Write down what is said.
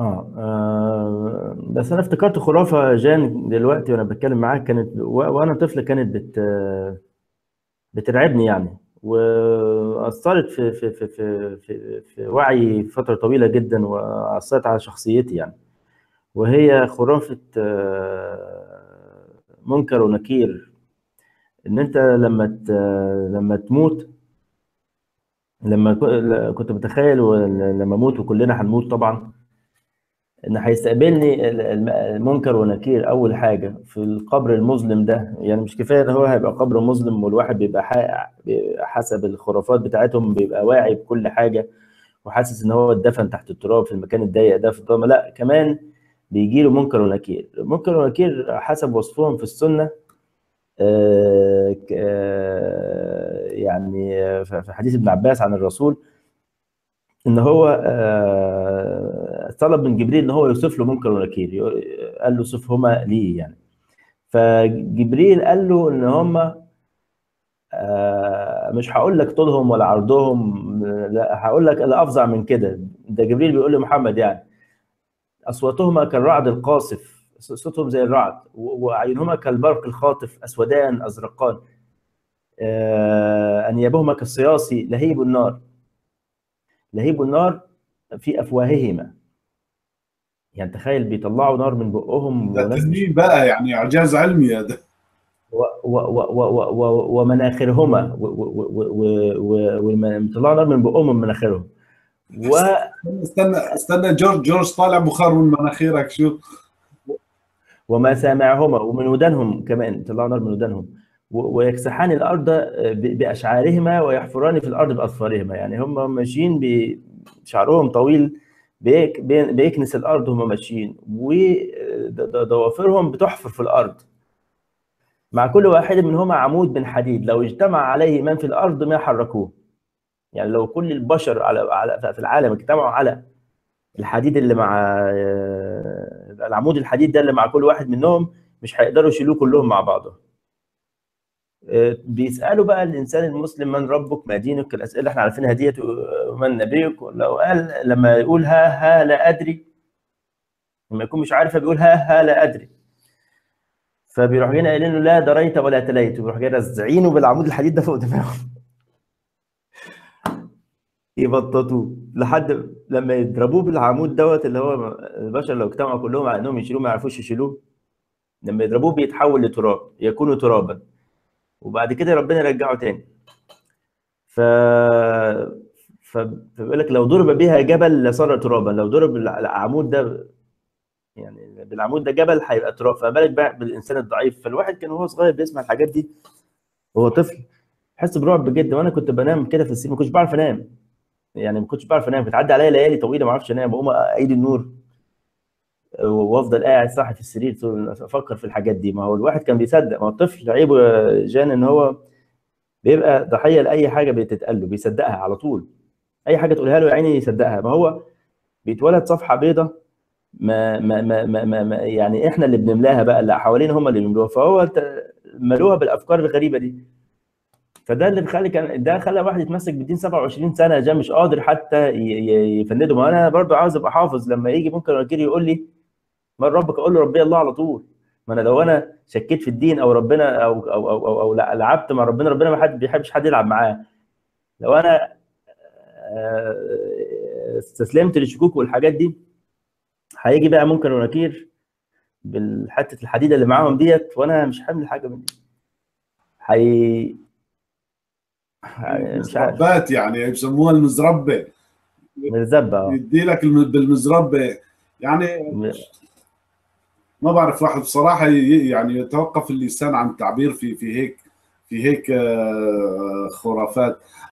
آه. آه بس أنا افتكرت خرافة جان دلوقتي وأنا بتكلم معاك كانت و... وأنا طفل كانت بت بترعبني يعني وأثرت في في في في في, في وعي فترة طويلة جدا وأثرت على شخصيتي يعني وهي خرافة آه، منكر ونكير إن أنت لما ت... لما تموت لما ك- كنت متخيل لما اموت وكلنا هنموت طبعا ان هيستقبلني ال- الم- المنكر ونكير اول حاجه في القبر المظلم ده يعني مش كفايه ان هو هيبقى قبر مظلم والواحد بيبقى ح- بيبقى حسب الخرافات بتاعتهم بيبقى واعي بكل حاجه وحاسس ان هو اتدفن تحت التراب في المكان الضيق ده في الضلمه لا كمان بيجي له منكر ونكير منكر ونكير حسب وصفهم في السنه آه، ك- آه، يعني آه، في حديث ابن عباس عن الرسول ان هو آه، طلب من جبريل ان هو يوصف له منكر ونكير يقول- قال له صفهما لي يعني فجبريل قال له ان هم مش هقول لك طولهم ولا عرضهم لا هقول لك اللي افظع من كده ده جبريل بيقول لمحمد يعني اصواتهما كالرعد القاصف صوتهم زي الرعد و- واعينهما كالبرق الخاطف اسودان ازرقان آه، انيابهما كالصياص لهيب النار لهيب النار في افواههما يعني تخيل بيطلعوا نار من بقهم ده وناس مش تنين بقى يعني اعجاز علمي هذا و- و- و- و- و- ومناخرهما وبيطلعوا نار من بقهم ومن مناخرهم و استنى استنى جورج جورج طالع بخار من مناخيرك شو ومسامعهما ومن ودانهم كمان طلعوا نار من ودانهم و- ويكسحان الارض ب- باشعارهما ويحفران في الارض باظفارهما يعني هم ماشيين بشعرهم طويل بيك بي- بيكنس الارض وهم ماشيين وضوافرهم بتحفر في الارض مع كل واحد منهما عمود من حديد لو اجتمع عليه من في الارض ما حركوه يعني لو كل البشر على على في العالم اجتمعوا على الحديد اللي مع آه، العمود الحديد ده اللي مع كل واحد منهم مش هيقدروا يشيلوه كلهم مع بعضهم آه، بيسالوا بقى الانسان المسلم من ربك ما دينك الاسئله اللي احنا عارفينها ديت ومن نبيك لو قال لما يقول ها ها لا ادري لما يكون مش عارف بيقول ها ها لا ادري فبيروح جايين قايلين له لا دريت ولا تليت وبيروح جاي رازعينه بالعمود الحديد ده فوق دماغه يبططوه لحد لما يضربوه بالعمود دوت اللي هو البشر لو اجتمعوا كلهم على انهم يشيلوه ما يعرفوش يشيلوه لما يضربوه بيتحول لتراب يكون ترابا وبعد كده ربنا يرجعه تاني ف ف- فبيقول لك لو ضرب بها جبل لصار ترابا لو ضرب العمود ده يعني بالعمود ده جبل هيبقى تراب فما بالك بقى بالانسان الضعيف فالواحد كان وهو صغير بيسمع الحاجات دي وهو طفل يحس برعب جدا وانا كنت بنام كده في السرير ما كنتش بعرف انام يعني ما كنتش بعرف انام بتعدي عليا ليالي طويله ما اعرفش انام بقوم اعيد النور وافضل قاعد صاحي في السرير طول افكر في الحاجات دي ما هو الواحد كان بيصدق ما هو الطفل عيبه يا جان ان هو بيبقى ضحيه لاي حاجه بتتقال له بيصدقها على طول اي حاجه تقولها له يا عيني يصدقها ما هو بيتولد صفحه بيضة ما ما ما ما, ما, ما يعني احنا اللي بنملاها بقى اللي حوالينا هم اللي بيملوها فهو ت- ملوها بالافكار الغريبه دي فده اللي بيخلي كان ده خلى واحد يتمسك بالدين 27 سنه جا مش قادر حتى ي- ي- يفنده ما انا برضو عاوز ابقى حافظ لما يجي ممكن وكيل يقول لي من ربك اقول له ربي الله على طول ما انا لو انا شكيت في الدين او ربنا او او او, أو, أو لا- لعبت مع ربنا ربنا ما حد بيحبش حد يلعب معاه لو انا آه، استسلمت للشكوك والحاجات دي هيجي بقى منكر ونكير بالحته الحديده اللي معاهم ديت وانا مش حامل حاجه من دي هي مش عارف مزربات يعني بسموها المزربه مرزبه اه يدي لك الم- بالمزربه يعني ما بعرف واحد بصراحه ي- يعني يتوقف اللسان عن التعبير في في هيك في هيك آه، خرافات